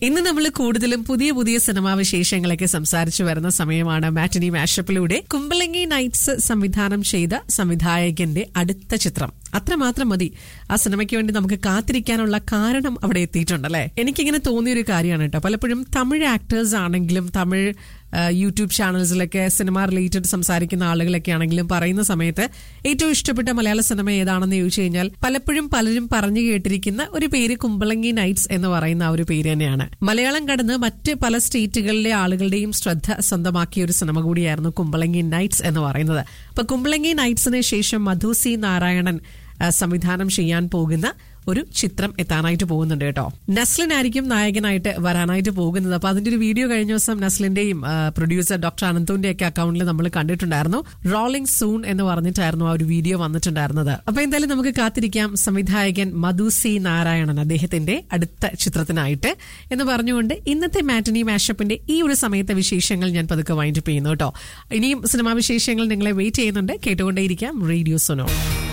ഇന്ന് നമ്മൾ കൂടുതലും പുതിയ പുതിയ സിനിമാ വിശേഷങ്ങളൊക്കെ സംസാരിച്ചു വരുന്ന സമയമാണ് മാറ്റിനി മാഷപ്പിലൂടെ കുമ്പളങ്ങി നൈറ്റ്സ് സംവിധാനം ചെയ്ത സംവിധായകന്റെ അടുത്ത ചിത്രം അത്രമാത്രം മതി ആ സിനിമയ്ക്ക് വേണ്ടി നമുക്ക് കാത്തിരിക്കാനുള്ള കാരണം അവിടെ എത്തിയിട്ടുണ്ടല്ലേ എനിക്കിങ്ങനെ തോന്നിയൊരു കാര്യമാണ് കേട്ടോ പലപ്പോഴും തമിഴ് ആക്ടേഴ്സ് ആണെങ്കിലും തമിഴ് ആ, യൂട്യൂബ് ചാനൽസിലൊക്കെ സിനിമ റിലേറ്റഡ് സംസാരിക്കുന്ന ആളുകളൊക്കെ ആണെങ്കിലും പറയുന്ന സമയത്ത് ഏറ്റവും ഇഷ്ടപ്പെട്ട മലയാള സിനിമ ഏതാണെന്ന് ചോദിച്ചു കഴിഞ്ഞാൽ പലപ്പോഴും പലരും പറഞ്ഞു കേട്ടിരിക്കുന്ന ഒരു പേര് കുമ്പളങ്ങി നൈറ്റ്സ് എന്ന് പറയുന്ന ആ ഒരു പേര് തന്നെയാണ് മലയാളം കടന്ന് മറ്റ് പല സ്റ്റേറ്റുകളിലെ ആളുകളുടെയും ശ്രദ്ധ സ്വന്തമാക്കിയ ഒരു സിനിമ കൂടിയായിരുന്നു കുമ്പളങ്ങി നൈറ്റ്സ് എന്ന് പറയുന്നത് അപ്പൊ കുമ്പളങ്ങി നൈറ്റ്സിന് ശേഷം മധു സി നാരായണൻ ആ, സംവിധാനം ചെയ്യാൻ പോകുന്ന ഒരു ചിത്രം എത്താനായിട്ട് പോകുന്നുണ്ട് കേട്ടോ നസ്ലിൻ ആയിരിക്കും നായകനായിട്ട് വരാനായിട്ട് പോകുന്നത് അപ്പൊ അതിന്റെ ഒരു വീഡിയോ കഴിഞ്ഞ ദിവസം നസ്ലിന്റെയും ആ, പ്രൊഡ്യൂസർ ഡോക്ടർ അനന്തുവിന്റെ ഒക്കെ അക്കൗണ്ടിൽ നമ്മൾ കണ്ടിട്ടുണ്ടായിരുന്നു റോളിംഗ് സൂൺ എന്ന് പറഞ്ഞിട്ടായിരുന്നു ആ ഒരു വീഡിയോ വന്നിട്ടുണ്ടായിരുന്നത് അപ്പൊ എന്തായാലും നമുക്ക് കാത്തിരിക്കാം സംവിധായകൻ മധു സി നാരായണൻ അദ്ദേഹത്തിന്റെ അടുത്ത ചിത്രത്തിനായിട്ട് എന്ന് പറഞ്ഞുകൊണ്ട് ഇന്നത്തെ മാറ്റനി മാഷപ്പിന്റെ ഈ ഒരു സമയത്തെ വിശേഷങ്ങൾ ഞാൻ പതുക്കെ വൈൻഡപ്പ് ചെയ്യുന്നു കേട്ടോ ഇനിയും സിനിമാ വിശേഷങ്ങൾ നിങ്ങളെ വെയിറ്റ് ചെയ്യുന്നുണ്ട് കേട്ടുകൊണ്ടേയിരിക്കാം റേഡിയോ സുനോ